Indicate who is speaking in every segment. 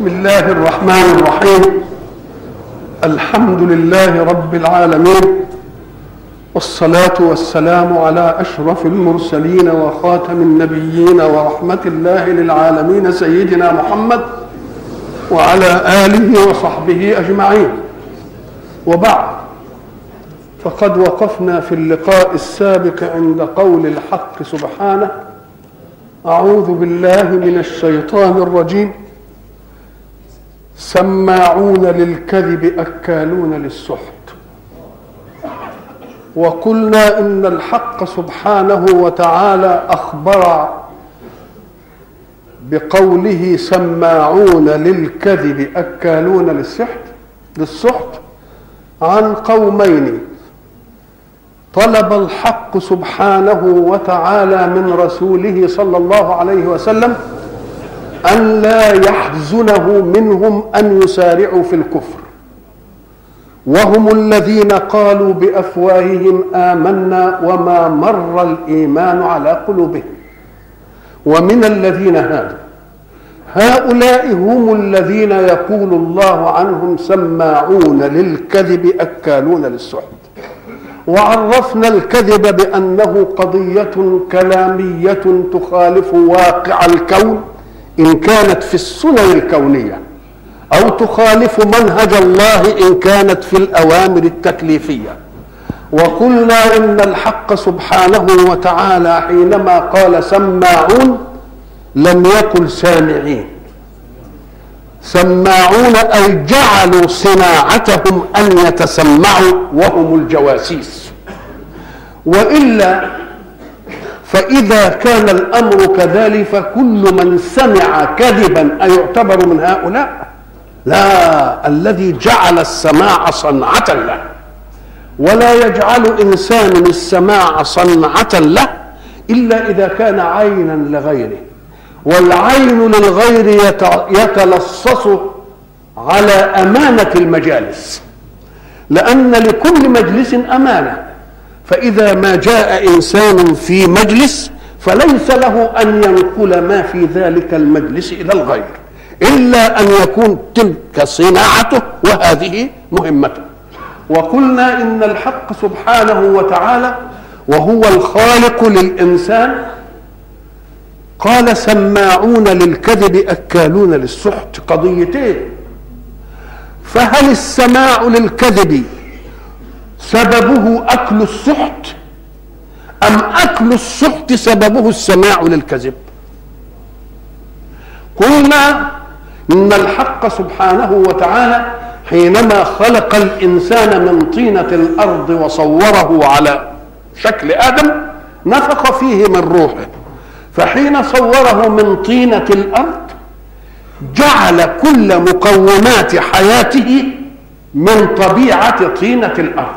Speaker 1: بسم الله الرحمن الرحيم الحمد لله رب العالمين والصلاة والسلام على أشرف المرسلين وخاتم النبيين ورحمة الله للعالمين سيدنا محمد وعلى آله وصحبه أجمعين وبعد فقد وقفنا في اللقاء السابق عند قول الحق سبحانه أعوذ بالله من الشيطان الرجيم سماعون للكذب أكالون للسحت وقلنا إن الحق سبحانه وتعالى أخبر بقوله سماعون للكذب أكالون للسحت للسحت عن قومين طلب الحق سبحانه وتعالى من رسوله صلى الله عليه وسلم أن لا يحزنه منهم أن يسارعوا في الكفر وهم الذين قالوا بأفواههم آمنا وما مر الإيمان على قلوبهم ومن الذين هادوا هؤلاء هم الذين يقول الله عنهم سماعون للكذب أكالون للسحت وعرفنا الكذب بأنه قضية كلامية تخالف واقع الكون إن كانت في السنن الكونية أو تخالف منهج الله إن كانت في الأوامر التكليفية وقلنا إن الحق سبحانه وتعالى حينما قال سماعون لم يقل سامعين سماعون أي جعلوا صناعتهم أن يتسمعوا وهم الجواسيس وإلا فإذا كان الأمر كذلك فكل من سمع كذبا أيعتبر من هؤلاء لا الذي جعل السماع صنعة له ولا يجعل إنسان السماع صنعة له إلا إذا كان عينا لغيره والعين للغير يتلصص على أمانة المجالس لأن لكل مجلس أمانة فإذا ما جاء إنسان في مجلس فليس له أن ينقل ما في ذلك المجلس إلى الغير إلا أن يكون تلك صناعته وهذه مهمته وقلنا إن الحق سبحانه وتعالى وهو الخالق للإنسان قال سماعون للكذب أكالون للسحت قضيتين فهل السماع للكذب سببه أكل السحت أم أكل السحت سببه السماع للكذب قلنا إن الحق سبحانه وتعالى حينما خلق الإنسان من طينة الأرض وصوره على شكل آدم نفخ فيه من روحه فحين صوره من طينة الأرض جعل كل مقومات حياته من طبيعة طينة الأرض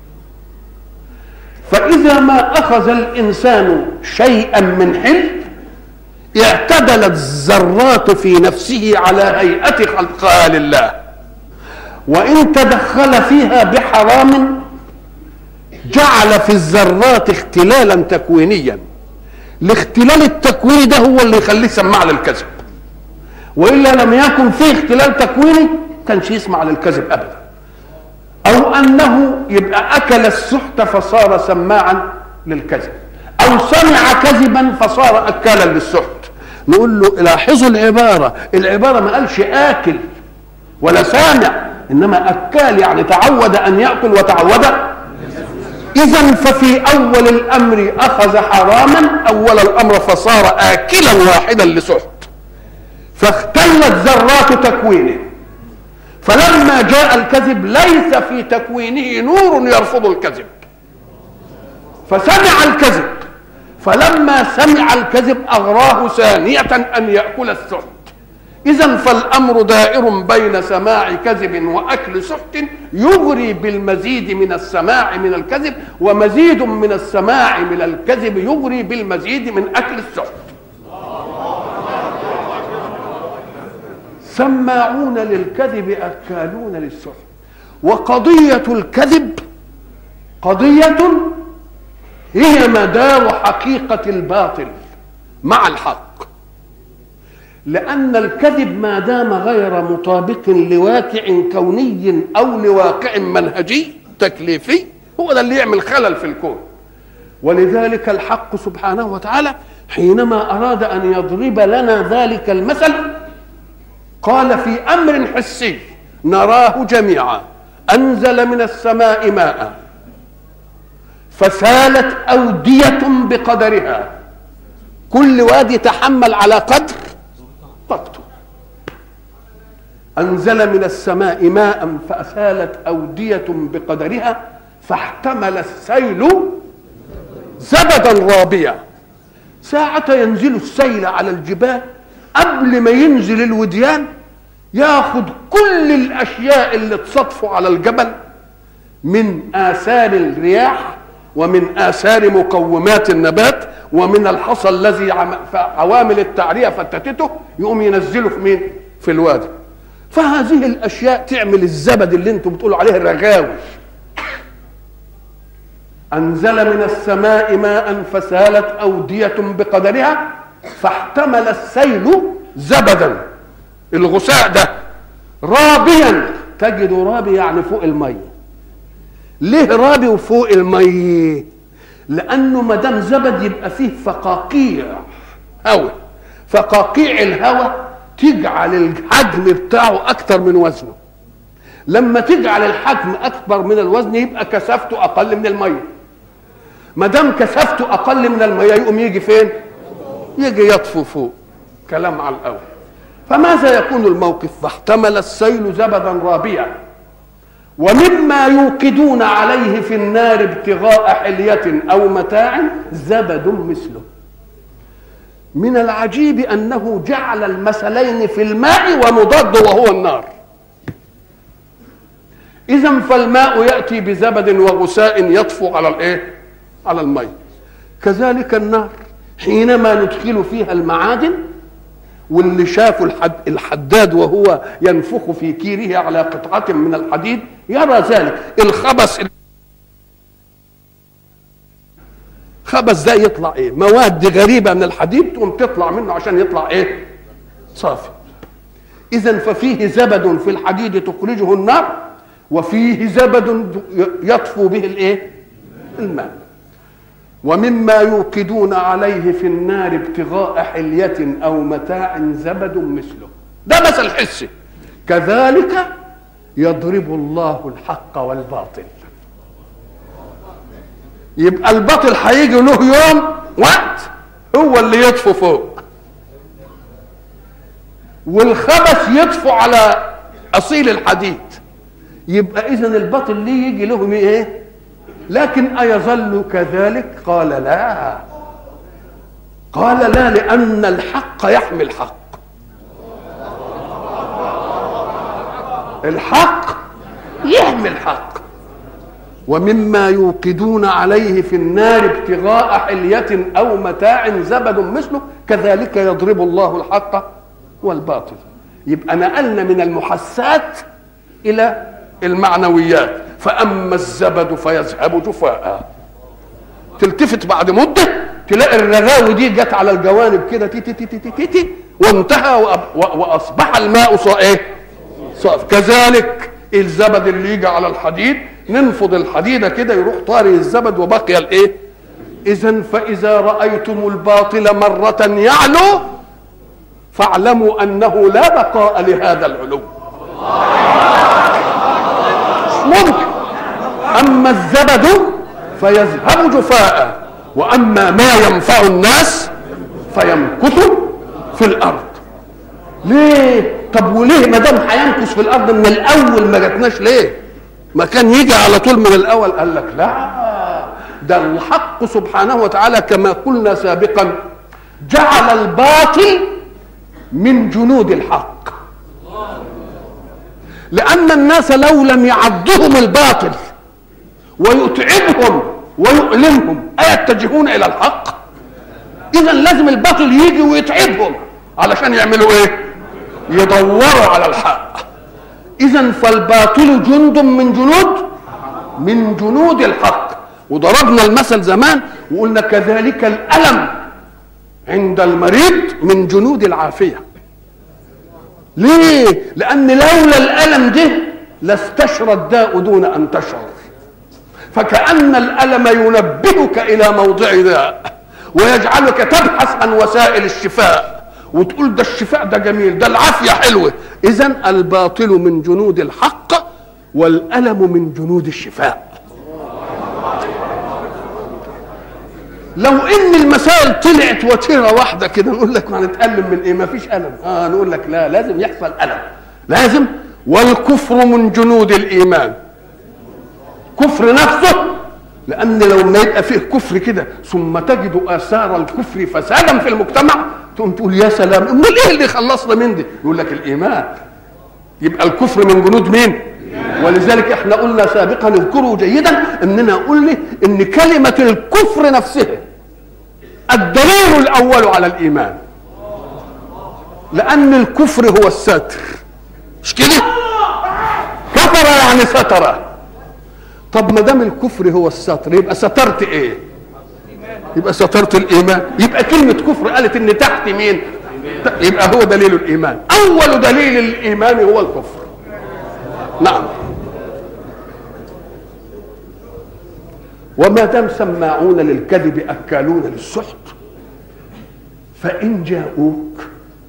Speaker 1: فإذا ما أخذ الإنسان شيئا من حل اعتدلت الذرات في نفسه على هيئة خلقها لله وإن تدخل فيها بحرام جعل في الذرات اختلالا تكوينيا الاختلال التكويني ده هو اللي يخليه يسمع للكذب والا لم يكن فيه اختلال تكويني كانش يسمع للكذب ابدا او انه يبقى اكل السحت فصار سماعا للكذب او سمع كذبا فصار اكالا للسحت نقول له لاحظوا العباره العباره ما قالش اكل ولا سامع انما اكال يعني تعود ان ياكل وتعود اذا ففي اول الامر اخذ حراما اول الامر فصار اكلا واحدا لسحت فاختلت ذرات تكوينه فلما جاء الكذب ليس في تكوينه نور يرفض الكذب فسمع الكذب فلما سمع الكذب اغراه ثانيه ان ياكل السحت اذا فالامر دائر بين سماع كذب واكل سحت يغري بالمزيد من السماع من الكذب ومزيد من السماع من الكذب يغري بالمزيد من اكل السحت سماعون للكذب اكالون للسحت وقضيه الكذب قضيه هي مدار حقيقه الباطل مع الحق لأن الكذب ما دام غير مطابق لواقع كوني أو لواقع منهجي تكليفي هو ده اللي يعمل خلل في الكون ولذلك الحق سبحانه وتعالى حينما أراد أن يضرب لنا ذلك المثل قال في أمر حسي نراه جميعا أنزل من السماء ماء فسالت أودية بقدرها كل وادي تحمل على قدر طاقته أنزل من السماء ماء فأسالت أودية بقدرها فاحتمل السيل زبدا رابيا ساعة ينزل السيل على الجبال قبل ما ينزل الوديان ياخد كل الأشياء اللي تصطفوا على الجبل من آثار الرياح ومن آثار مقومات النبات ومن الحصى الذي عوامل التعرية فتتته يقوم ينزله في مين؟ في الوادي فهذه الأشياء تعمل الزبد اللي انتم بتقولوا عليه الرغاوي أنزل من السماء ماء فسالت أودية بقدرها فاحتمل السيل زبدا الغثاء ده رابيا تجد رابي يعني فوق الميه ليه رابي وفوق المي لانه ما دام زبد يبقى فيه فقاقيع هواء فقاقيع الهواء تجعل الحجم بتاعه اكتر من وزنه لما تجعل الحجم اكبر من الوزن يبقى كثافته اقل من الميه ما دام كثافته اقل من الميه يقوم يجي فين يجي يطفو فوق كلام على الاول فماذا يكون الموقف فاحتمل السيل زبدا رابيا ومما يوقدون عليه في النار ابتغاء حلية أو متاع زبد مثله من العجيب أنه جعل المثلين في الماء ومضاد وهو النار إذا فالماء يأتي بزبد وغساء يطفو على الإيه؟ على الماء كذلك النار حينما ندخل فيها المعادن واللي شافوا الحد الحداد وهو ينفخ في كيره على قطعة من الحديد يرى ذلك الخبث خبث ده يطلع ايه مواد غريبة من الحديد تقوم تطلع منه عشان يطلع ايه صافي اذا ففيه زبد في الحديد تخرجه النار وفيه زبد يطفو به الايه الماء ومما يوقدون عليه في النار ابتغاء حلية أو متاع زبد مثله ده مثل حسي كذلك يضرب الله الحق والباطل يبقى الباطل هيجي له يوم وقت هو اللي يطفو فوق والخبث يطفو على اصيل الحديد يبقى اذا الباطل ليه يجي له ايه لكن أيظل كذلك قال لا قال لا لأن الحق يحمي الحق الحق يحمي الحق ومما يوقدون عليه في النار ابتغاء حلية أو متاع زبد مثله كذلك يضرب الله الحق والباطل يبقى نقلنا من المحسات إلى المعنويات فأما الزبد فيذهب جفاء تلتفت بعد مدة تلاقي الرغاوي دي جت على الجوانب كده تي تي تي تي تي, تي وانتهى وأصبح الماء صا ايه صاف كذلك الزبد اللي يجي على الحديد ننفض الحديدة كده يروح طاري الزبد وبقي الايه إذا فإذا رأيتم الباطل مرة يعلو فاعلموا أنه لا بقاء لهذا العلو ممكن أما الزبد فيذهب جفاء وأما ما ينفع الناس فيمكث في الأرض ليه طب وليه ما دام هيمكث في الأرض من الأول ما جاتناش ليه ما كان يجي على طول من الأول قال لك لا ده الحق سبحانه وتعالى كما قلنا سابقا جعل الباطل من جنود الحق لأن الناس لو لم يعضهم الباطل ويتعبهم ويؤلمهم أيتجهون إلى الحق إذا لازم الباطل يجي ويتعبهم علشان يعملوا إيه يدوروا على الحق إذا فالباطل جند من جنود من جنود الحق وضربنا المثل زمان وقلنا كذلك الألم عند المريض من جنود العافية ليه لان لولا الالم ده لاستشرى الداء دون ان تشعر فكأن الألم ينبهك إلى موضع داء ويجعلك تبحث عن وسائل الشفاء وتقول ده الشفاء ده جميل ده العافية حلوة إذا الباطل من جنود الحق والألم من جنود الشفاء لو ان المسائل طلعت وتيره واحده كده نقول لك ما نتالم من ايه ما فيش الم اه نقول لك لا لازم يحصل الم لازم والكفر من جنود الايمان كفر نفسه لان لو ما يبقى فيه كفر كده ثم تجد اثار الكفر فسادا في المجتمع تقوم تقول يا سلام امال ايه اللي خلصنا من دي يقول لك الايمان يبقى الكفر من جنود مين ولذلك احنا قلنا سابقا اذكروا جيدا اننا قلنا ان كلمه الكفر نفسها الدليل الاول على الايمان لان الكفر هو الستر مش كده كفر يعني ستر طب ما دام الكفر هو الستر يبقى سترت ايه يبقى سترت الايمان يبقى كلمه كفر قالت ان تحت مين يبقى هو دليل الايمان اول دليل الايمان هو الكفر نعم وما دام سماعون للكذب اكالون للسحت فان جاءوك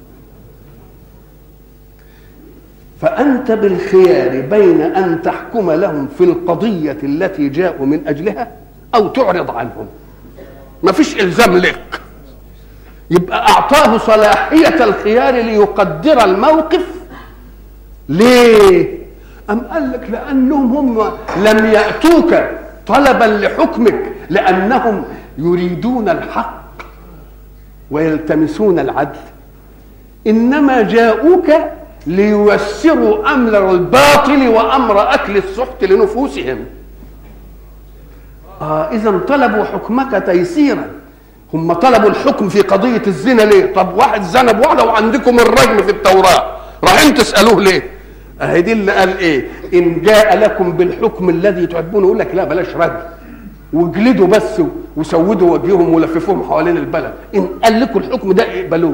Speaker 1: فانت بالخيار بين ان تحكم لهم في القضيه التي جاءوا من اجلها او تعرض عنهم ما فيش الزام لك يبقى اعطاه صلاحيه الخيار ليقدر الموقف ليه ام قال لك لانهم هم لم ياتوك طلبا لحكمك لانهم يريدون الحق ويلتمسون العدل انما جاءوك لييسروا امر الباطل وامر اكل السحت لنفوسهم آه اذا طلبوا حكمك تيسيرا هم طلبوا الحكم في قضية الزنا ليه؟ طب واحد زنى بواحدة وعندكم الرجم في التوراة، رايحين تسألوه ليه؟ أهي دي اللي قال إيه؟ إن جاء لكم بالحكم الذي تحبونه يقول لك لا بلاش رجم. واجلدوا بس وسودوا وجههم ولففوهم حوالين البلد، إن قال لكم الحكم ده اقبلوه.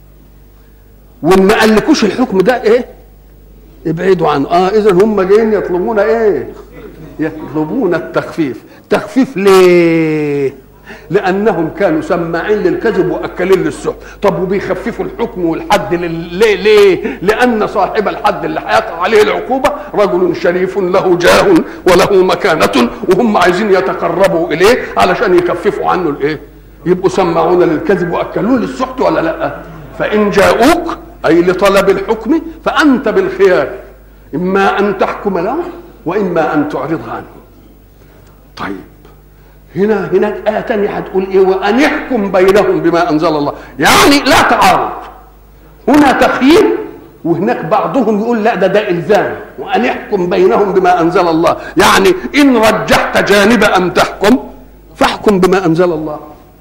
Speaker 1: وإن ما قالكوش الحكم ده إيه؟ ابعدوا عنه، آه إذا هم جايين يطلبون إيه؟ يطلبون التخفيف، تخفيف ليه؟ لانهم كانوا سماعين للكذب واكلين للسحت طب وبيخففوا الحكم والحد ليه ليه لان صاحب الحد اللي هيقع عليه العقوبه رجل شريف له جاه وله مكانه وهم عايزين يتقربوا اليه علشان يخففوا عنه الايه يبقوا سماعون للكذب واكلون للسحت ولا لا فان جاءوك اي لطلب الحكم فانت بالخيار اما ان تحكم لهم واما ان تعرض عنهم طيب هنا هناك آية تانية هتقول إيه وأن يحكم بينهم بما أنزل الله يعني لا تعارض هنا تخيير وهناك بعضهم يقول لا ده ده إلزام وأن يحكم بينهم بما أنزل الله يعني إن رجحت جانب أن تحكم فاحكم بما أنزل الله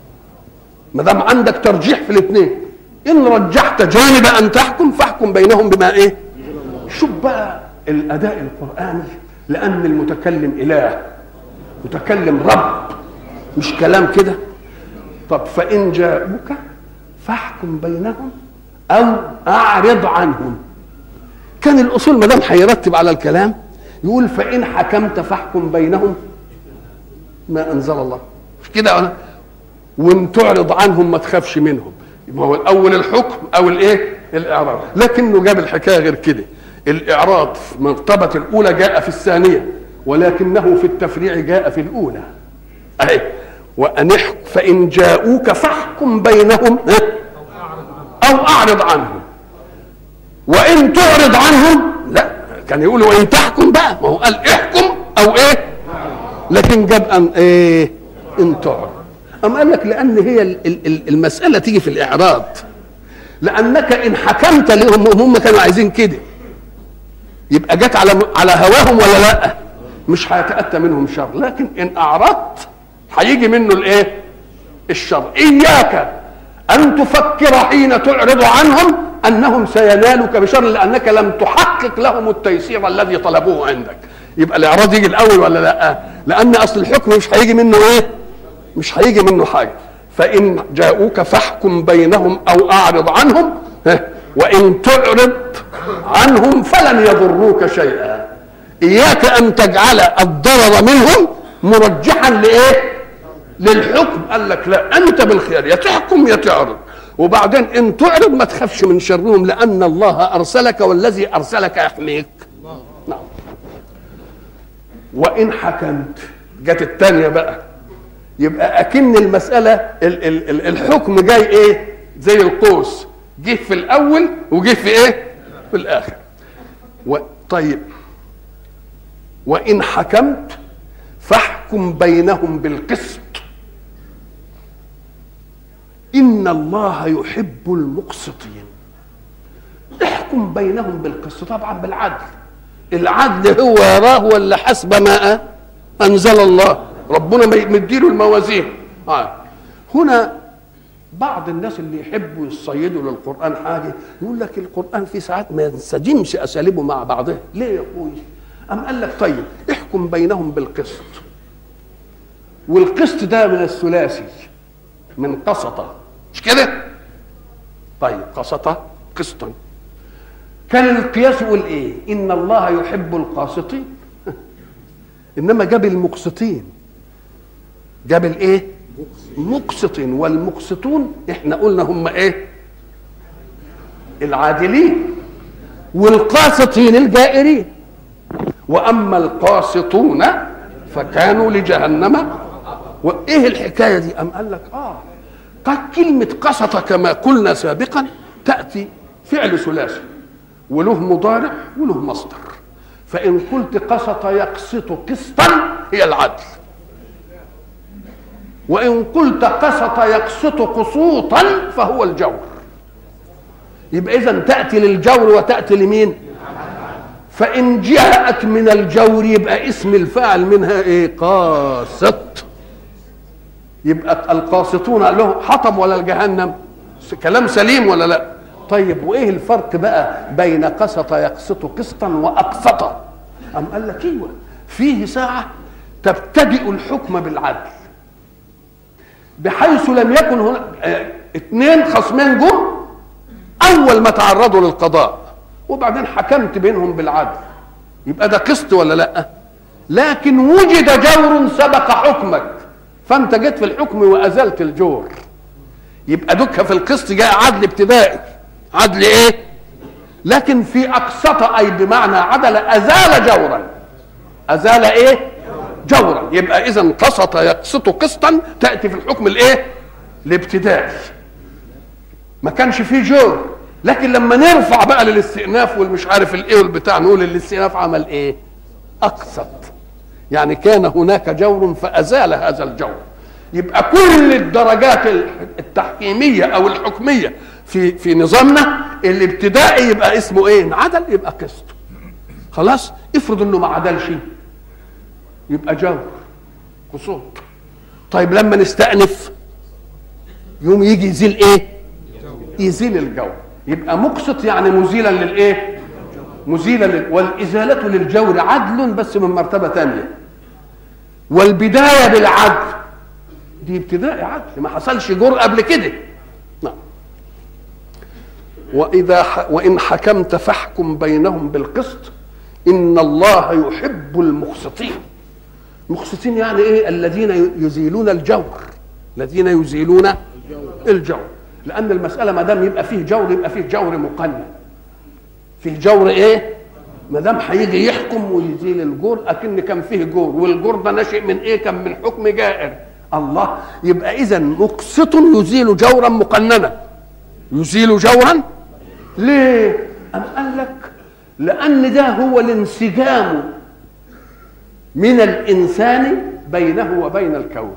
Speaker 1: ما دام عندك ترجيح في الاثنين إن رجحت جانب أن تحكم فاحكم بينهم بما إيه شوف بقى الأداء القرآني لأن المتكلم إله متكلم رب مش كلام كده طب فإن جاءوك فاحكم بينهم أو أعرض عنهم كان الأصول ما دام هيرتب على الكلام يقول فإن حكمت فاحكم بينهم ما أنزل الله مش كده ولا وإن تعرض عنهم ما تخافش منهم يبقى هو الأول الحكم أو الإيه؟ الإعراض لكنه جاب الحكاية غير كده الإعراض في المرتبة الأولى جاء في الثانية ولكنه في التفريع جاء في الأولى أهي وأن فإن جاءوك فاحكم بينهم أو أعرض عنهم وإن تعرض عنهم لا كان يقول وإن تحكم بقى ما هو قال احكم أو إيه لكن جاب أن إيه إن تعرض أم قال لك لأن هي المسألة تيجي في الإعراض لأنك إن حكمت لهم هم كانوا عايزين كده يبقى جت على على هواهم ولا لا مش هيتأتى منهم شر لكن إن أعرضت هيجي منه الإيه الشر إياك أن تفكر حين تعرض عنهم أنهم سينالك بشر لأنك لم تحقق لهم التيسير الذي طلبوه عندك يبقى الإعراض يجي الأول ولا لا لأن أصل الحكم مش هيجي منه إيه مش هيجي منه حاجة فإن جاءوك فاحكم بينهم أو أعرض عنهم وإن تعرض عنهم فلن يضروك شيئا اياك ان تجعل الضرر منهم مرجحا لايه للحكم قال لك لا انت بالخيار يا تحكم يا تعرض وبعدين ان تعرض ما تخافش من شرهم لان الله ارسلك والذي ارسلك يحميك نعم وان حكمت جت الثانيه بقى يبقى اكن المساله ال ال ال الحكم جاي ايه زي القوس جه في الاول وجه في ايه في الاخر و طيب وان حكمت فاحكم بينهم بالقسط ان الله يحب المقسطين احكم بينهم بالقسط طبعا بالعدل العدل هو يراه ولا حسب ما انزل الله ربنا مديله الموازين آه. هنا بعض الناس اللي يحبوا يصيدوا للقران حاجه يقول لك القران في ساعات ما ينسجمش اساليبه مع بعضها ليه يا اخوي ام قال لك طيب احكم بينهم بالقسط والقسط ده من الثلاثي من قسطه مش كده طيب قسطه قسطا كان القياس يقول ايه ان الله يحب القاسطين انما جاب المقسطين جاب الايه مقسطين والمقسطون احنا قلنا هم ايه العادلين والقاسطين الجائرين واما القاسطون فكانوا لجهنم وايه الحكايه دي ام قال لك اه قد كلمه قسط كما قلنا سابقا تاتي فعل ثلاثي وله مضارع وله مصدر فان قلت قسط يقسط قسطا هي العدل وان قلت قسط يقسط قسوطا فهو الجور يبقى اذا تاتي للجور وتاتي لمين فان جاءت من الجور يبقى اسم الفاعل منها ايه قاسط يبقى القاسطون له حطب ولا الجهنم كلام سليم ولا لا طيب وايه الفرق بقى بين قسط يقسط قسطا واقسط ام قال لك ايوه فيه ساعه تبتدئ الحكم بالعدل بحيث لم يكن هنا اه اثنين خصمين جم اول ما تعرضوا للقضاء وبعدين حكمت بينهم بالعدل يبقى ده قسط ولا لا لكن وجد جور سبق حكمك فانت جيت في الحكم وازلت الجور يبقى دك في القسط جاء عدل ابتدائي عدل ايه لكن في اقسط اي بمعنى عدل ازال جورا ازال ايه جورا يبقى اذا قسط يقسط قسطا تاتي في الحكم الايه الابتدائي ما كانش فيه جور لكن لما نرفع بقى للاستئناف والمش عارف الايه والبتاع نقول الاستئناف عمل ايه اقسط يعني كان هناك جور فازال هذا الجور يبقى كل الدرجات التحكيميه او الحكميه في في نظامنا الابتدائي يبقى اسمه ايه عدل يبقى قسط خلاص افرض انه ما عدلش يبقى جور قسوط طيب لما نستأنف يوم يجي يزيل ايه يزيل الجور يبقى مقسط يعني مزيلا للايه مزيلا لل... والازاله للجور عدل بس من مرتبه ثانيه والبدايه بالعدل دي ابتدائي عدل ما حصلش جور قبل كده نعم واذا ح... وان حكمت فاحكم بينهم بالقسط ان الله يحب المقسطين المقسطين يعني ايه الذين يزيلون الجور الذين يزيلون الجور لان المساله ما دام يبقى فيه جور يبقى فيه جور مقنن فيه جور ايه ما دام هيجي يحكم ويزيل الجور اكن كان فيه جور والجور ده ناشئ من ايه كان من حكم جائر الله يبقى اذا مقسط يزيل جورا مقننا يزيل جورا ليه ام قال لك لان ده هو الانسجام من الانسان بينه وبين الكون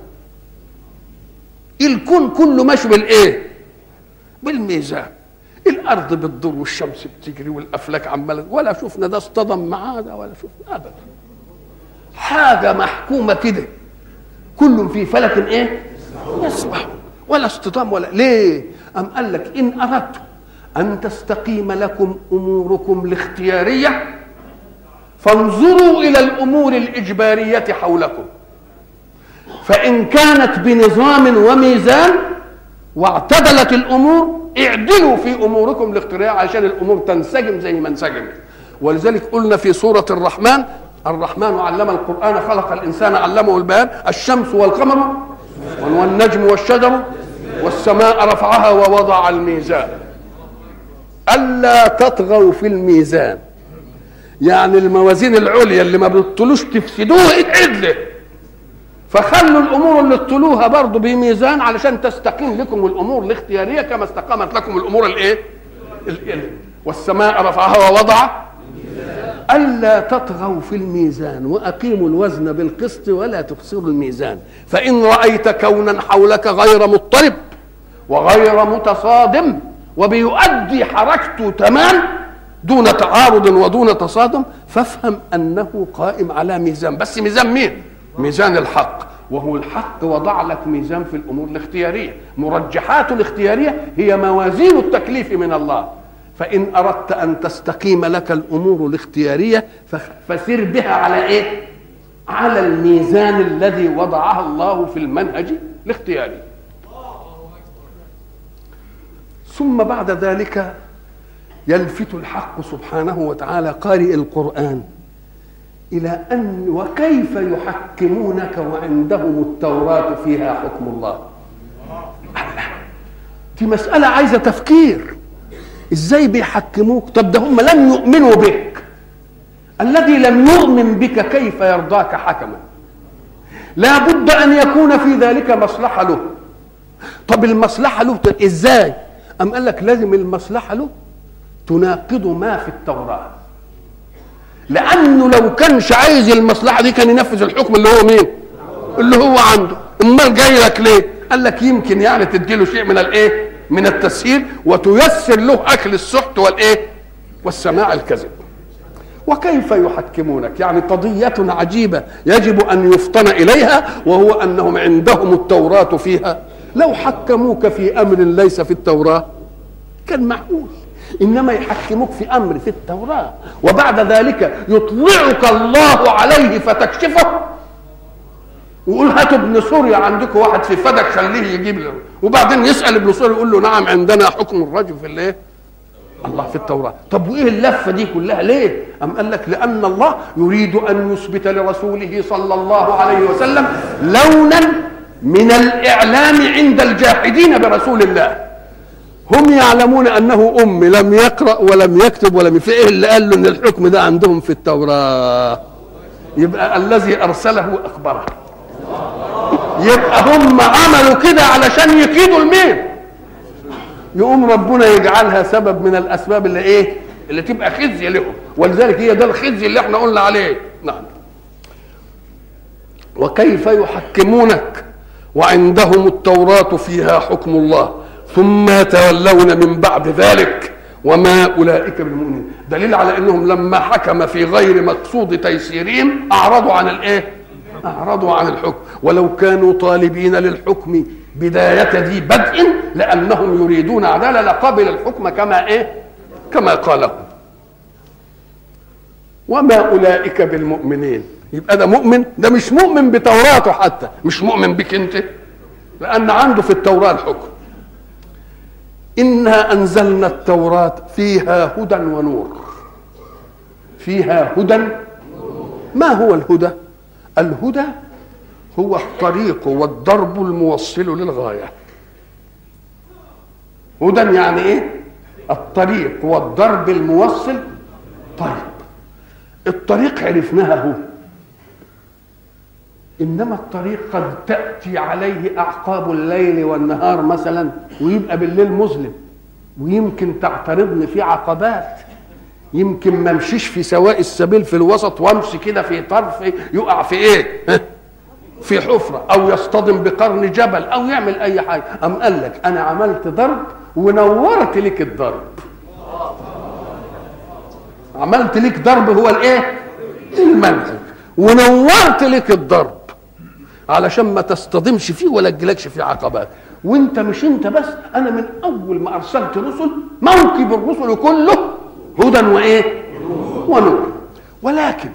Speaker 1: الكون كله ماشي بالايه بالميزان الارض بتدور والشمس بتجري والافلاك عماله ولا شفنا ده اصطدم مع ده ولا شفنا ابدا حاجه محكومه كده كل في فلك ايه يسبح ولا اصطدام ولا ليه ام قال لك ان اردتم ان تستقيم لكم اموركم الاختياريه فانظروا الى الامور الاجباريه حولكم فان كانت بنظام وميزان واعتدلت الامور اعدلوا في اموركم الاختراع عشان الامور تنسجم زي ما انسجمت ولذلك قلنا في سوره الرحمن الرحمن علم القران خلق الانسان علمه البيان الشمس والقمر والنجم والشجر والسماء رفعها ووضع الميزان الا تطغوا في الميزان يعني الموازين العليا اللي ما بتطلوش تفسدوها عدله فخلوا الامور اللي تطلوها برضه بميزان علشان تستقيم لكم الامور الاختياريه كما استقامت لكم الامور الايه؟ والسماء رفعها ووضع ألا تطغوا في الميزان وأقيموا الوزن بالقسط ولا تخسروا الميزان فإن رأيت كونا حولك غير مضطرب وغير متصادم وبيؤدي حركته تمام دون تعارض ودون تصادم فافهم أنه قائم على ميزان بس ميزان مين؟ ميزان الحق وهو الحق وضع لك ميزان في الأمور الاختيارية مرجحات الاختيارية هي موازين التكليف من الله فإن أردت أن تستقيم لك الأمور الاختيارية فسر بها على إيه؟ على الميزان الذي وضعها الله في المنهج الاختياري ثم بعد ذلك يلفت الحق سبحانه وتعالى قارئ القرآن إلى أن وكيف يحكمونك وعندهم التوراة فيها حكم الله دي مسألة عايزة تفكير ازاي بيحكموك طب ده هم لم يؤمنوا بك الذي لم يؤمن بك كيف يرضاك حكما لا بد ان يكون في ذلك مصلحه له طب المصلحه له ازاي ام قال لك لازم المصلحه له تناقض ما في التوراه لانه لو كانش عايز المصلحه دي كان ينفذ الحكم اللي هو مين اللي هو عنده امال جاي لك ليه قال لك يمكن يعني تديله شيء من الايه من التسهيل وتيسر له اكل السحت والايه والسماع الكذب وكيف يحكمونك يعني قضية عجيبة يجب أن يفطن إليها وهو أنهم عندهم التوراة فيها لو حكموك في أمر ليس في التوراة كان معقول إنما يحكموك في أمر في التوراة وبعد ذلك يطلعك الله عليه فتكشفه ويقول هاتوا ابن سوريا عندكم واحد في فدك خليه يجيب له وبعدين يسال ابن سوريا يقول له نعم عندنا حكم الرجل في الايه؟ الله في التوراه طب وايه اللفه دي كلها ليه ام قال لك لان الله يريد ان يثبت لرسوله صلى الله عليه وسلم لونا من الاعلام عند الجاحدين برسول الله هم يعلمون انه ام لم يقرا ولم يكتب ولم في ايه اللي قال له ان الحكم ده عندهم في التوراه يبقى الذي ارسله اخبره يبقى هم عملوا كده علشان يكيدوا المين يقوم ربنا يجعلها سبب من الاسباب اللي ايه اللي تبقى خزي لهم ولذلك هي ده الخزي اللي احنا قلنا عليه نعم وكيف يحكمونك وعندهم التوراة فيها حكم الله ثم يتولون من بعد ذلك وما أولئك بالمؤمنين دليل على أنهم لما حكم في غير مقصود تيسيرهم أعرضوا عن الإيه أعرضوا عن الحكم ولو كانوا طالبين للحكم بداية ذي بدء لأنهم يريدون عدالة لقبل الحكم كما إيه كما قاله وما أولئك بالمؤمنين يبقى ده مؤمن ده مش مؤمن بتوراته حتى مش مؤمن بك انت لأن عنده في التوراة الحكم إنا أنزلنا التوراة فيها هدى ونور فيها هدى ما هو الهدى الهدى هو الطريق والضرب الموصل للغاية هدى يعني ايه الطريق والضرب الموصل طيب الطريق عرفناها هو انما الطريق قد تاتي عليه اعقاب الليل والنهار مثلا ويبقى بالليل مظلم ويمكن تعترضني فيه عقبات يمكن ما امشيش في سواء السبيل في الوسط وامشي كده في طرف يقع في ايه في حفرة أو يصطدم بقرن جبل أو يعمل أي حاجة أم قال لك أنا عملت ضرب ونورت لك الضرب عملت لك ضرب هو الإيه؟ المنهج ونورت لك الضرب علشان ما تصطدمش فيه ولا تجيلكش فيه عقبات وانت مش انت بس انا من اول ما ارسلت رسل موكب الرسل كله هدى وايه ونور ولكن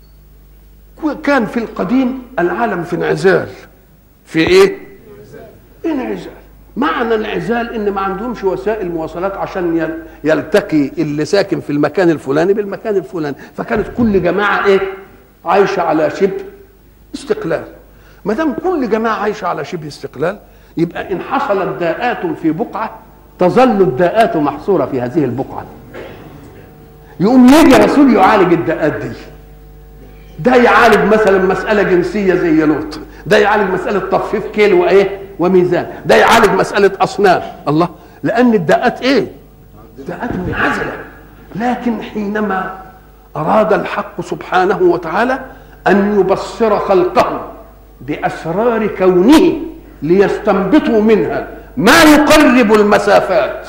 Speaker 1: كان في القديم العالم في انعزال في ايه انعزال معنى الانعزال ان ما عندهمش وسائل مواصلات عشان يل- يلتقي اللي ساكن في المكان الفلاني بالمكان الفلاني فكانت كل جماعه ايه عايشه على شبه استقلال ما دام كل جماعه عايشه على شبه استقلال يبقى ان حصلت داءات في بقعه تظل الداءات محصوره في هذه البقعه يقوم يجي رسول يعالج الداءات دي ده يعالج مثلا مسألة جنسية زي لوط ده يعالج مسألة تخفيف كيل وإيه وميزان ده يعالج مسألة أصنام الله لأن الداءات إيه داءات منعزلة لكن حينما أراد الحق سبحانه وتعالى أن يبصر خلقه بأسرار كونه ليستنبطوا منها ما يقرب المسافات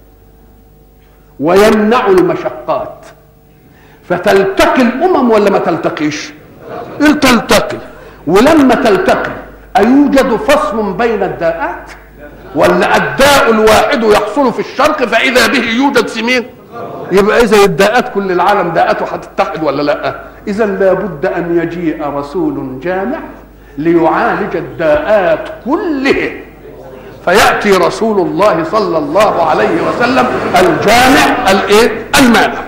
Speaker 1: ويمنع المشقات فتلتقي الامم ولا ما تلتقيش تلتقي ولما تلتقي ايوجد فصل بين الداءات ولا الداء الواحد يحصل في الشرق فاذا به يوجد سمين يبقى اذا الداءات كل العالم داءاته هتتحد ولا لا اذا لابد ان يجيء رسول جامع ليعالج الداءات كلها فياتي رسول الله صلى الله عليه وسلم الجامع الايه المانع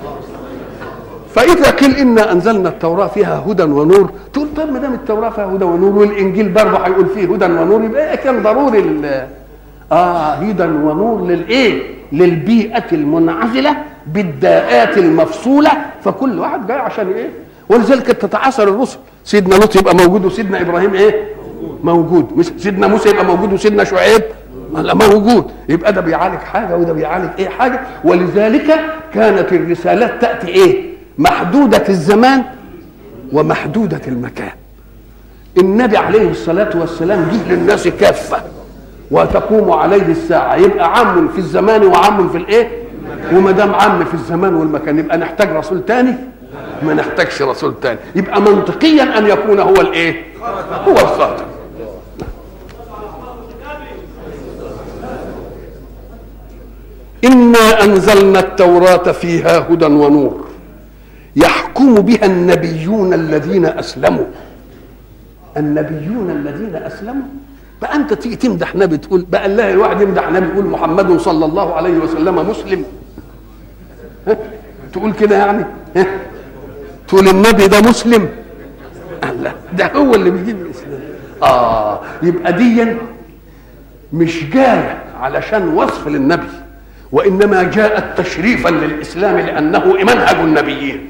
Speaker 1: فاذا قيل انا انزلنا التوراه فيها هدى ونور تقول طب ما دام التوراه فيها هدى ونور والانجيل برضه هيقول فيه هدى ونور يبقى إيه كان ضروري ال- اه هدى ونور للايه للبيئه المنعزله بالداءات المفصوله فكل واحد جاي عشان ايه ولذلك تتعاصر الرسل سيدنا لوط يبقى موجود وسيدنا ابراهيم ايه موجود مش سيدنا موسى يبقى موجود وسيدنا شعيب لا موجود يبقى ده بيعالج حاجه وده بيعالج ايه حاجه ولذلك كانت الرسالات تاتي ايه محدوده الزمان ومحدوده المكان النبي عليه الصلاه والسلام جه للناس كافه وتقوم عليه الساعه يبقى عام في الزمان وعام في الايه وما دام عام في الزمان والمكان يبقى نحتاج رسول تاني ما نحتاجش رسول تاني يبقى منطقيا ان يكون هو الايه هو الخاتم انا انزلنا التوراه فيها هدى ونور يحكم بها النبيون الذين اسلموا النبيون الذين اسلموا بقى انت تيجي تمدح نبي تقول بقى الله الواحد يمدح نبي يقول محمد صلى الله عليه وسلم مسلم ها؟ تقول كده يعني ها؟ تقول النبي ده مسلم لا ده هو اللي بيجيب الاسلام اه يبقى دي مش جايه علشان وصف للنبي وانما جاءت تشريفا للاسلام لانه منهج النبيين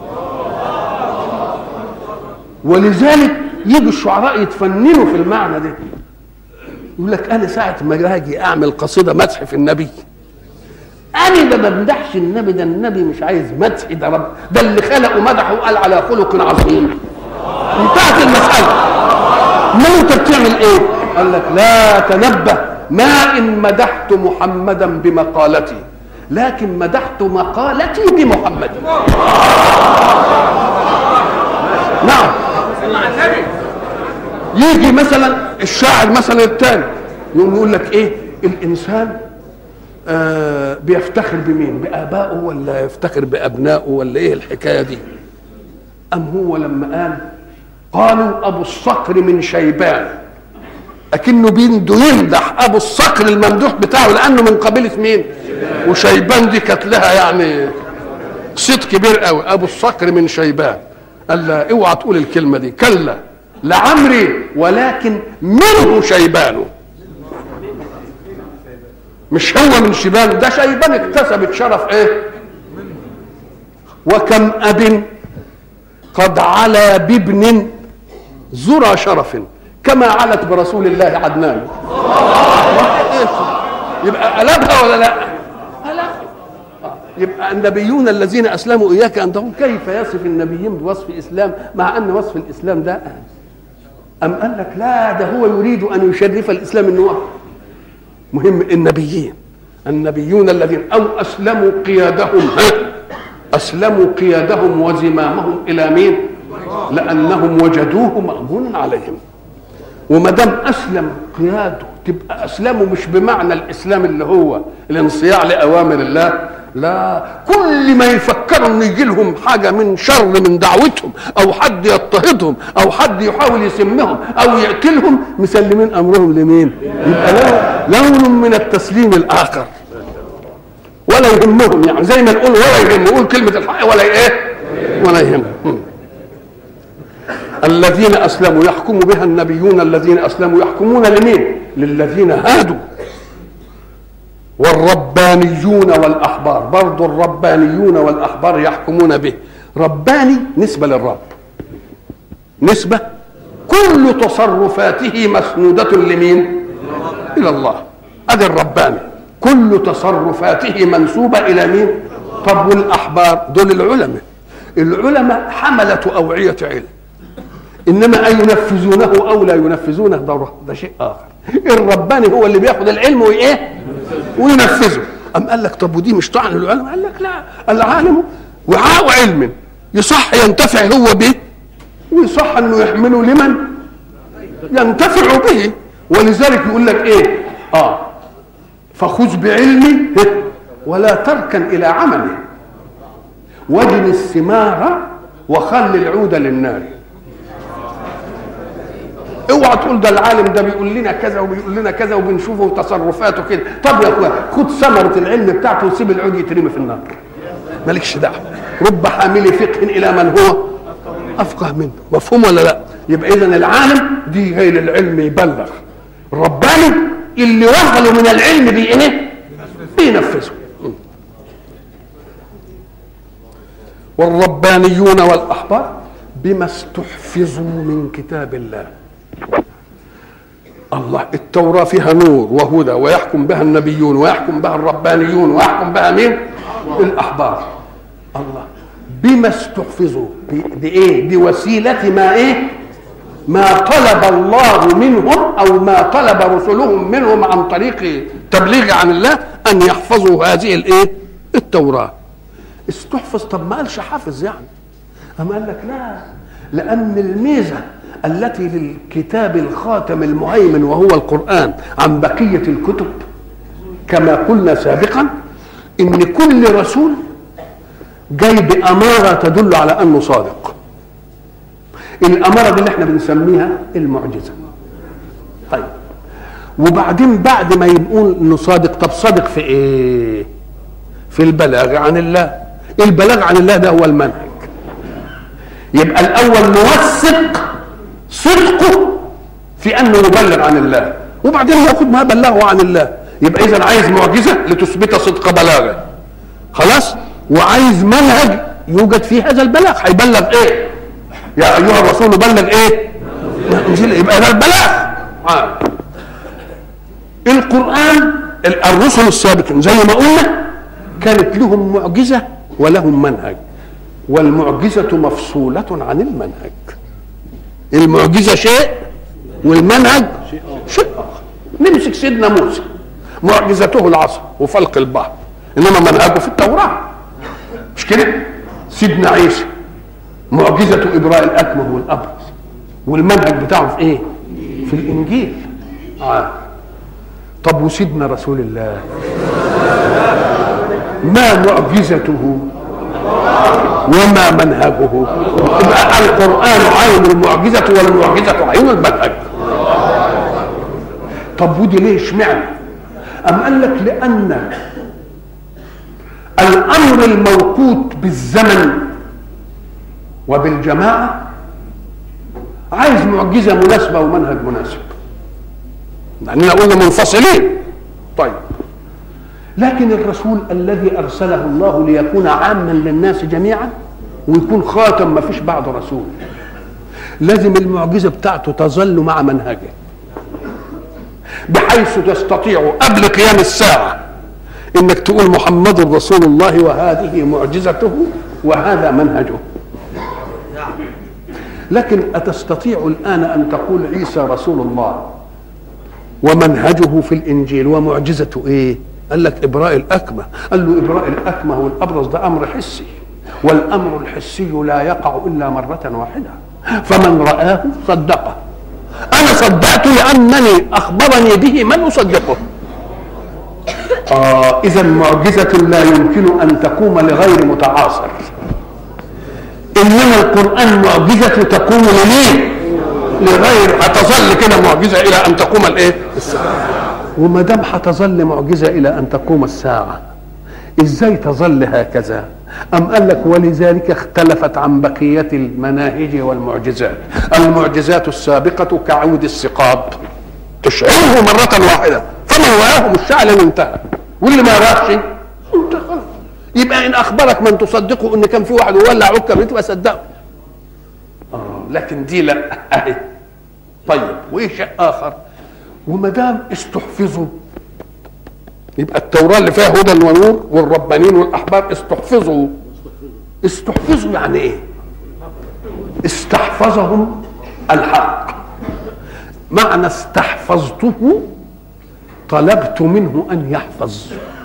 Speaker 1: ولذلك يجي الشعراء يتفننوا في المعنى ده يقول لك انا ساعه ما اجي اعمل قصيده مدح في النبي انا ما بمدحش النبي ده النبي مش عايز مدح ده رب ده اللي خلقه مدحه وقال على خلق عظيم انتهت المساله ما انت بتعمل ايه قال لك لا تنبه ما ان مدحت محمدا بمقالتي لكن مدحت مقالتي بمحمد نعم يجي مثلا الشاعر مثلا الثاني يقوم يقول لك ايه الانسان آه بيفتخر بمين بابائه ولا يفتخر بابنائه ولا ايه الحكايه دي ام هو لما قال قالوا ابو الصقر من شيبان اكنه بينده يمدح ابو الصقر الممدوح بتاعه لانه من قبيله مين وشيبان دي كانت لها يعني صيت كبير قوي ابو الصقر من شيبان قال لا اوعى تقول الكلمه دي كلا لعمري ولكن منه شيبان مش هو من شيبان ده شيبان اكتسبت شرف ايه وكم اب قد علا بابن ذرى شرف كما علت برسول الله عدنان يبقى قلبها ولا لا يبقى النبيون الذين اسلموا اياك انهم كيف يصف النبيين بوصف الاسلام مع ان وصف الاسلام ده ام قال لك لا ده هو يريد ان يشرف الاسلام انه هو مهم النبيين النبيون الذين او اسلموا قيادهم اسلموا قيادهم وزمامهم الى مين لانهم وجدوه مامون عليهم وما دام اسلم قياده تبقى اسلمه مش بمعنى الاسلام اللي هو الانصياع لاوامر الله لا كل ما يفكروا ان يجي لهم حاجه من شر من دعوتهم او حد يضطهدهم او حد يحاول يسمهم او يقتلهم مسلمين امرهم لمين يبقى لون من التسليم الاخر ولا يهمهم يعني زي ما نقول ولا يهم يقول كلمه الحق ولا ايه ولا يهمهم الذين اسلموا يحكم بها النبيون الذين اسلموا يحكمون لمين للذين هادوا والربانيون والاحبار برضو الربانيون والاحبار يحكمون به رباني نسبه للرب نسبه كل تصرفاته مسنوده لمين الى الله ادي الرباني كل تصرفاته منسوبه الى مين طب والاحبار دول العلماء العلماء حمله اوعيه علم انما ان ينفذونه او لا ينفذونه ده ده شيء اخر الرباني هو اللي بياخد العلم وايه وينفذه أم قال لك طب ودي مش طعن العلماء قال لك لا العالم وعاء علم يصح ينتفع هو به ويصح انه يحمله لمن ينتفع به ولذلك يقول لك ايه اه فخذ بعلمي ولا تركن الى عمله وجن الثمار وخل العود للنار اوعى تقول ده العالم ده بيقول لنا كذا وبيقول لنا كذا وبنشوفه تصرفاته كده طب يا اخوان خد ثمره العلم بتاعته وسيب العود يترمي في النار مالكش دعوه رب حامل فقه الى من هو افقه منه مفهوم ولا لا يبقى اذا العالم دي هي للعلم يبلغ الرباني اللي وهله من العلم بايه بينفذه والربانيون والاحبار بما استحفظوا من كتاب الله الله التوراة فيها نور وهدى ويحكم بها النبيون ويحكم بها الربانيون ويحكم بها مين؟ الأحبار الله بما استحفظوا بإيه؟ بوسيلة ما إيه؟ ما طلب الله منهم أو ما طلب رسلهم منهم عن طريق تبليغ عن الله أن يحفظوا هذه الإيه؟ التوراة استحفظ طب ما قالش حافظ يعني أما قال لك لا لأن الميزة التي للكتاب الخاتم المهيمن وهو القرآن عن بقية الكتب كما قلنا سابقا إن كل رسول جاي بأمارة تدل على أنه صادق الأمارة دي اللي احنا بنسميها المعجزة طيب وبعدين بعد ما يقول انه صادق طب صادق في ايه في البلاغ عن الله البلاغ عن الله ده هو المنهج يبقى الاول نوثق صدقه في انه يبلغ عن الله وبعدين ياخذ ما بلغه عن الله يبقى اذا عايز معجزه لتثبت صدق بلاغه خلاص وعايز منهج يوجد فيه هذا البلاغ هيبلغ ايه يا ايها الرسول بلغ ايه يبقى ده البلاغ آه. القران الرسل السابقين زي ما قلنا كانت لهم معجزه ولهم منهج والمعجزه مفصوله عن المنهج المعجزه شيء والمنهج شيء اخر نمسك سيدنا موسى معجزته العصا وفلق البحر انما منهجه في التوراه مش كده سيدنا عيسى معجزة إبراء الأكمه والأبرص والمنهج بتاعه في إيه؟ في الإنجيل آه. طب وسيدنا رسول الله ما معجزته وما منهجه يبقى القرآن عين المعجزة والمعجزة عين المنهج طب ودي ليه اشمعنى أم قال لك لأن الأمر الموقوت بالزمن وبالجماعة عايز معجزة مناسبة ومنهج مناسب لأننا قلنا منفصلين طيب لكن الرسول الذي ارسله الله ليكون عاما للناس جميعا ويكون خاتم ما فيش بعده رسول لازم المعجزه بتاعته تظل مع منهجه بحيث تستطيع قبل قيام الساعه انك تقول محمد رسول الله وهذه معجزته وهذا منهجه لكن أتستطيع الآن أن تقول عيسى رسول الله ومنهجه في الإنجيل ومعجزته إيه قال لك إبراء الأكمة قال له إبراء الأكمة والأبرص ده أمر حسي والأمر الحسي لا يقع إلا مرة واحدة فمن رآه صدقه أنا صدقت لأنني أخبرني به من أصدقه اه اذا معجزه لا يمكن ان تقوم لغير متعاصر انما القران معجزه تقوم لمين لغير هتظل كده معجزه الى ان تقوم الايه الساعه وما دام هتظل معجزه الى ان تقوم الساعه ازاي تظل هكذا ام قال لك ولذلك اختلفت عن بقيه المناهج والمعجزات المعجزات السابقه كعود السقاب تشعره مره واحده فمن رآه مشتعلا انتهى واللي ما راهش انتهى خلاص يبقى ان اخبرك من تصدقه ان كان في واحد ولع عكر تبقى صدقه آه لكن دي لا اهي طيب وايه شيء اخر وما دام استحفظوا يبقى التوراه اللي فيها هدى ونور والربانيين والاحبار استحفظوا استحفظوا يعني ايه استحفظهم الحق معنى استحفظته طلبت منه ان يحفظ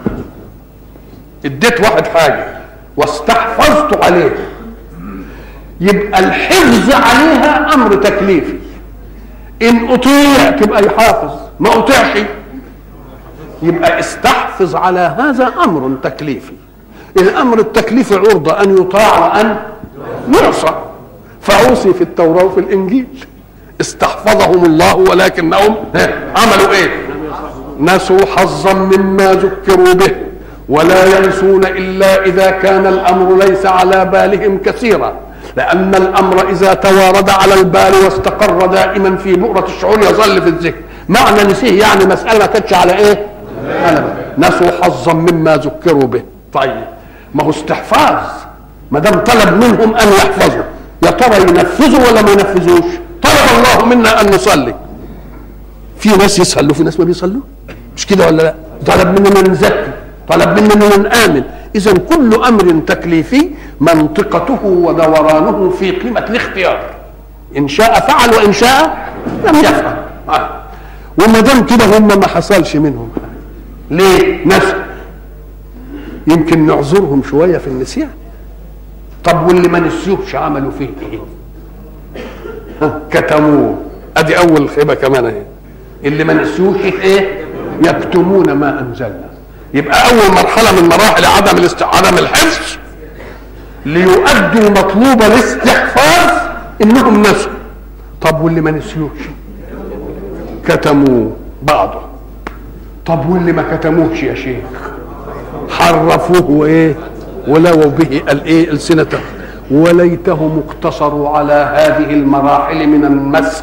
Speaker 1: اديت واحد حاجه واستحفظت عليه يبقى الحفظ عليها امر تكليفي ان اطيع تبقى يحافظ ما اطيعش يبقى استحفظ على هذا امر تكليفي الامر التكليفي عرضه ان يطاع وان يعصى فعوصي في التوراه وفي الانجيل استحفظهم الله ولكنهم عملوا ايه نسوا حظا مما ذكروا به ولا ينسون الا اذا كان الامر ليس على بالهم كثيرا لان الامر اذا توارد على البال واستقر دائما في بؤره الشعور يظل في الذهن معنى نسيه يعني مساله ما كانتش على ايه على بال. نسوا حظا مما ذكروا به طيب ما هو استحفاظ ما دام طلب منهم ان يحفظوا يا ترى ينفذوا ولا ما ينفذوش طلب الله منا ان نصلي في ناس يصلوا في ناس ما بيصلوا مش كده ولا لا طلب مننا نزكي طلب مننا نآمن إذا كل أمر تكليفي منطقته ودورانه في قيمة الاختيار إن شاء فعل وإن شاء لم يفعل آه. وما دام كده هم ما حصلش منهم ليه؟ نسوا يمكن نعذرهم شوية في النسيان طب واللي ما نسيوش عملوا فيه ايه؟ ها كتموه ادي اول خيبه كمان اهي اللي ما نسيوش ايه؟ يكتمون ما انزلنا يبقى اول مرحله من مراحل عدم الاست... عدم الحفظ ليؤدوا مطلوب الاستحفاظ انهم نسوا طب واللي ما نسيوش كتموا بعضه طب واللي ما كتموش يا شيخ حرفوه وايه ولووا به الايه السنه وليتهم اقتصروا على هذه المراحل من المسح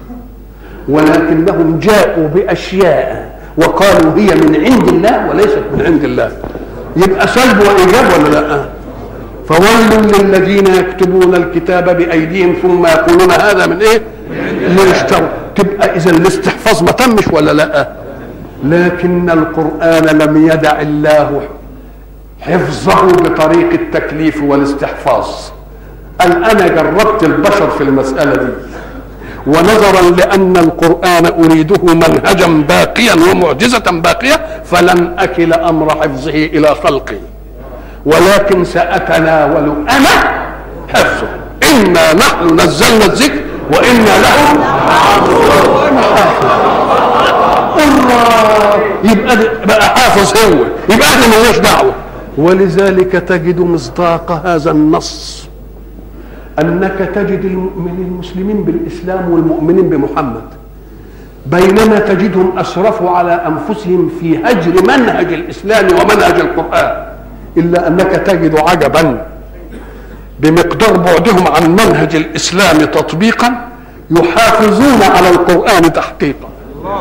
Speaker 1: ولكنهم جاءوا باشياء وقالوا هي من عند الله وليست من عند الله يبقى سلب وايجاب ولا لا فويل للذين يكتبون الكتاب بايديهم ثم يقولون هذا من ايه من اشتروا تبقى اذا الاستحفاظ ما تمش ولا لا لكن القران لم يدع الله حفظه بطريق التكليف والاستحفاظ قال انا جربت البشر في المساله دي ونظرا لان القران اريده منهجا باقيا ومعجزه باقيه فلن اكل امر حفظه الى خلقي ولكن ساتناول انا حفظه انا نحن نزلنا الذكر وانا له الله يبقى بقى حافظ هو يبقى احنا مالناش دعوه ولذلك تجد مصداق هذا النص انك تجد المؤمنين المسلمين بالاسلام والمؤمنين بمحمد بينما تجدهم اسرفوا على انفسهم في هجر منهج الاسلام ومنهج القران الا انك تجد عجبا بمقدار بعدهم عن منهج الاسلام تطبيقا يحافظون على القران تحقيقا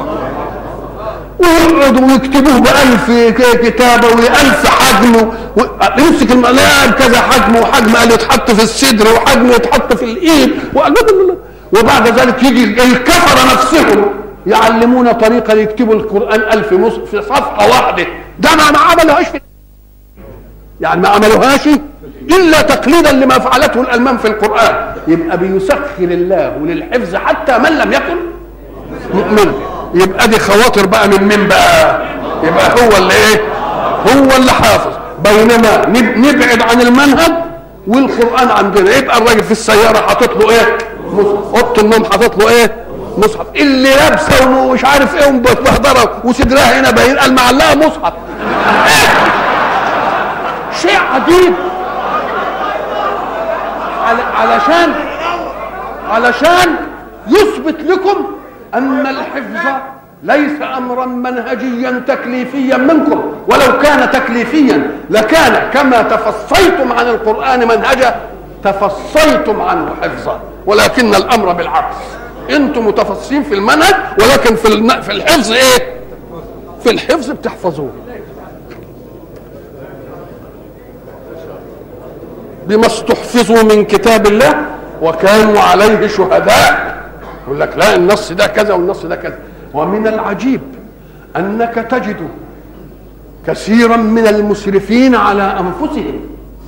Speaker 1: ويقعدوا ويكتبوه بألف كتابة وألف حجم يمسك المقلام كذا حجم وحجم قال يتحط في الصدر وحجم يتحط في الإيد وبعد ذلك يجي الكفرة نفسهم يعلمون طريقة يكتبوا القرآن ألف نص في صفحة واحدة ده ما ما عملوهاش في يعني ما عملوهاش إلا تقليدا لما فعلته الألمان في القرآن يبقى بيسخر الله للحفظ حتى من لم يكن مؤمنا يبقى دي خواطر بقى من مين بقى يبقى هو اللي ايه هو اللي حافظ بينما نبعد عن المنهج والقران عندنا يبقى الراجل في السياره حاطط له ايه اوضه النوم حاطط له ايه مصحف اللي لابسه ومش عارف ايه ومبهدره وصدرها هنا باين قال معلقه مصحف شيء عجيب علشان علشان يثبت لكم ان الحفظ ليس امرا منهجيا تكليفيا منكم ولو كان تكليفيا لكان كما تفصيتم عن القران منهجا تفصيتم عنه حفظا ولكن الامر بالعكس انتم متفصين في المنهج ولكن في في الحفظ ايه في الحفظ بتحفظوه بما استحفظوا من كتاب الله وكانوا عليه شهداء يقول لك لا النص ده كذا والنص ده كذا ومن العجيب انك تجد كثيرا من المسرفين على انفسهم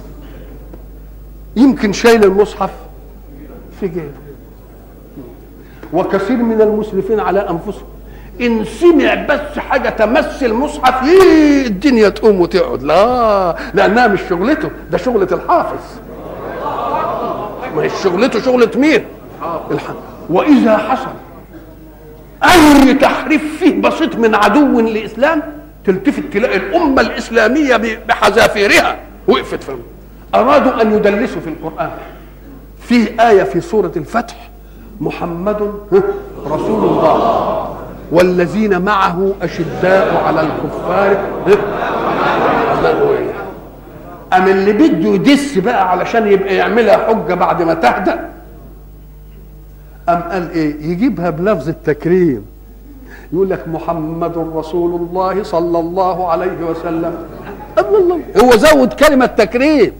Speaker 1: يمكن شايل المصحف في جيبه وكثير من المسرفين على انفسهم ان سمع بس حاجه تمس المصحف ايه الدنيا تقوم وتقعد لا لانها مش شغلته ده شغله الحافظ ما هي شغلته شغله مين الحافظ واذا حصل اي تحريف فيه بسيط من عدو للاسلام تلتفت تلاقي الامه الاسلاميه بحذافيرها وقفت في ارادوا ان يدلسوا في القران فيه ايه في سوره الفتح محمد رسول الله والذين معه اشداء على الكفار أم اللي بده يدس بقى علشان يبقى يعملها حجة بعد ما تهدأ أم قال إيه يجيبها بلفظ التكريم يقول لك محمد رسول الله صلى الله عليه وسلم الله هو زود كلمة تكريم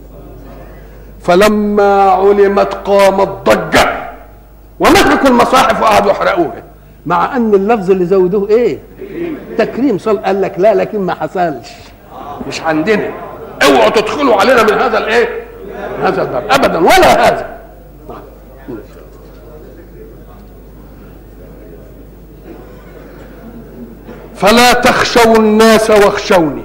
Speaker 1: فلما علمت قامت ضجة ومسكوا المصاحف وقعدوا يحرقوها مع ان اللفظ اللي زودوه ايه تكريم صل قال لك لا لكن ما حصلش مش عندنا اوعوا تدخلوا علينا من هذا الايه هذا الباب ابدا ولا هذا فلا تخشوا الناس واخشوني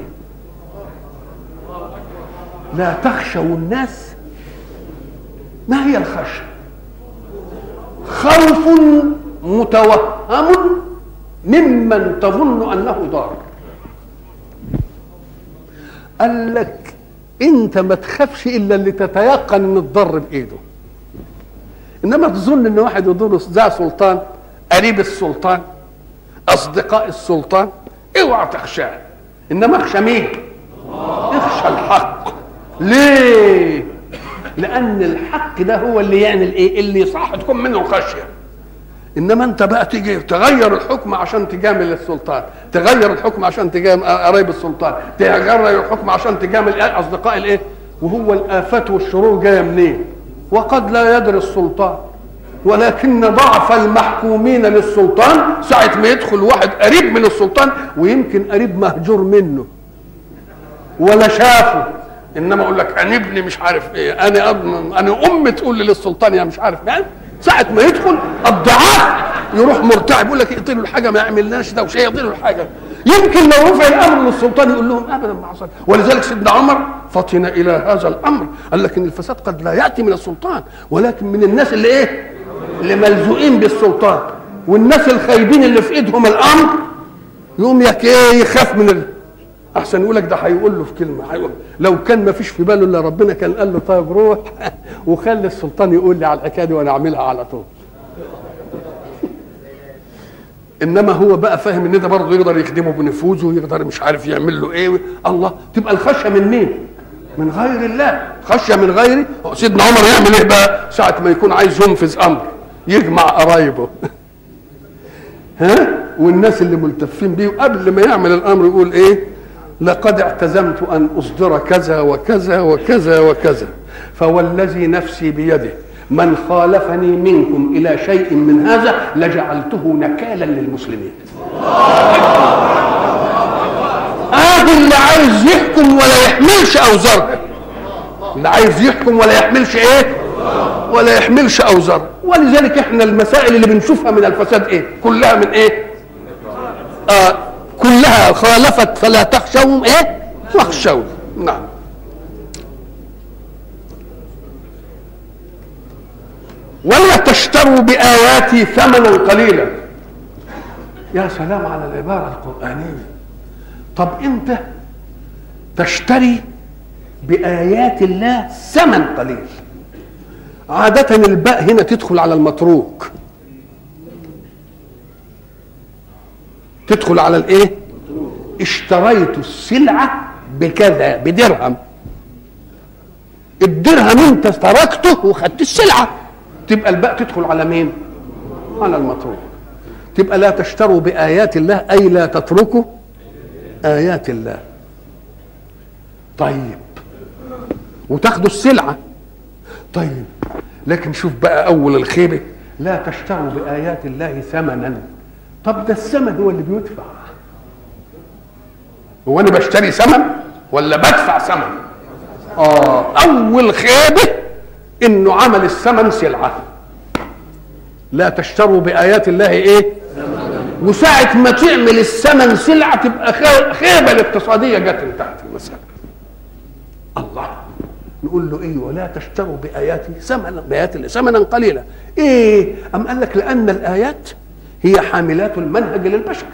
Speaker 1: لا تخشوا الناس ما هي الخشيه خوف متوهم ممن تظن انه ضار قال لك انت ما تخافش الا اللي تتيقن ان الضر بايده انما تظن ان واحد يضر ذا سلطان قريب السلطان اصدقاء السلطان اوعى تخشاه انما اخشى مين اخشى الحق ليه لان الحق ده هو اللي يعمل ايه اللي صح تكون منه الخشيه انما انت بقى تيجي تغير الحكم عشان تجامل السلطان تغير الحكم عشان تجامل قرايب السلطان تغير الحكم عشان تجامل اصدقاء الايه وهو الافات والشرور جايه منين وقد لا يدري السلطان ولكن ضعف المحكومين للسلطان ساعة ما يدخل واحد قريب من السلطان ويمكن قريب مهجور منه ولا شافه انما اقول لك انا ابني مش عارف ايه انا أب... انا ام تقول لي للسلطان يا مش عارف يعني ساعة ما يدخل الضعاف يروح مرتعب يقول لك اقتلوا الحاجة ما يعملناش ده وشيء يقتلوا الحاجة يمكن لو رفع الامر للسلطان يقول لهم ابدا ما حصل ولذلك سيدنا عمر فطن الى هذا الامر قال لك ان الفساد قد لا ياتي من السلطان ولكن من الناس اللي ايه اللي ملزوقين بالسلطان والناس الخايبين اللي في ايدهم الامر يقوم يك ايه يخاف من ال... احسن يقول لك ده هيقول له في كلمه هيقول لو كان ما فيش في باله الا ربنا كان قال له طيب روح وخلي السلطان يقول لي على الحكايه دي وانا اعملها على طول انما هو بقى فاهم ان ده برضه يقدر يخدمه بنفوذه يقدر مش عارف يعمل له ايه الله تبقى الخشيه من مين؟ من غير الله خشيه من غيري سيدنا عمر يعمل ايه بقى ساعه ما يكون عايز ينفذ امر يجمع قرايبه ها والناس اللي ملتفين بيه قبل ما يعمل الامر يقول ايه لقد اعتزمت ان اصدر كذا وكذا وكذا وكذا فوالذي نفسي بيده من خالفني منكم الى شيء من هذا لجعلته نكالا للمسلمين ادي اللي عايز يحكم ولا يحملش اوزارها اللي عايز يحكم ولا يحملش ايه ولا يحملش اوزار ولذلك احنا المسائل اللي بنشوفها من الفساد ايه كلها من ايه آه كلها خالفت فلا تخشوهم ايه واخشوا نعم ولا تشتروا بآياتي ثمنا قليلا يا سلام على العبارة القرآنية طب انت تشتري بآيات الله ثمن قليل عادة الباء هنا تدخل على المتروك تدخل على الايه اشتريت السلعة بكذا بدرهم الدرهم انت تركته وخدت السلعة تبقى الباء تدخل على مين على المتروك تبقى لا تشتروا بآيات الله أي لا تتركوا آيات الله طيب وتاخدوا السلعة طيب لكن شوف بقى أول الخيبة لا تشتروا بآيات الله ثمنا طب ده الثمن هو اللي بيدفع هو أنا بشتري ثمن ولا بدفع ثمن آه أول خيبة إنه عمل الثمن سلعة لا تشتروا بآيات الله إيه وساعة ما تعمل الثمن سلعة تبقى خيبة الاقتصادية جت انتهت المسألة الله نقول له ايه ولا تشتروا باياتي ثمنا بايات ثمنا قليلا ايه ام قال لك لان الايات هي حاملات المنهج للبشر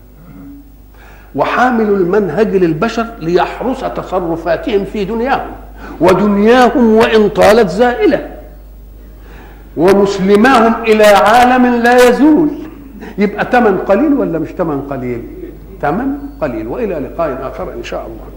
Speaker 1: وحامل المنهج للبشر ليحرس تصرفاتهم في دنياهم ودنياهم وان طالت زائله ومسلماهم الى عالم لا يزول يبقى ثمن قليل ولا مش ثمن قليل ثمن قليل والى لقاء اخر ان شاء الله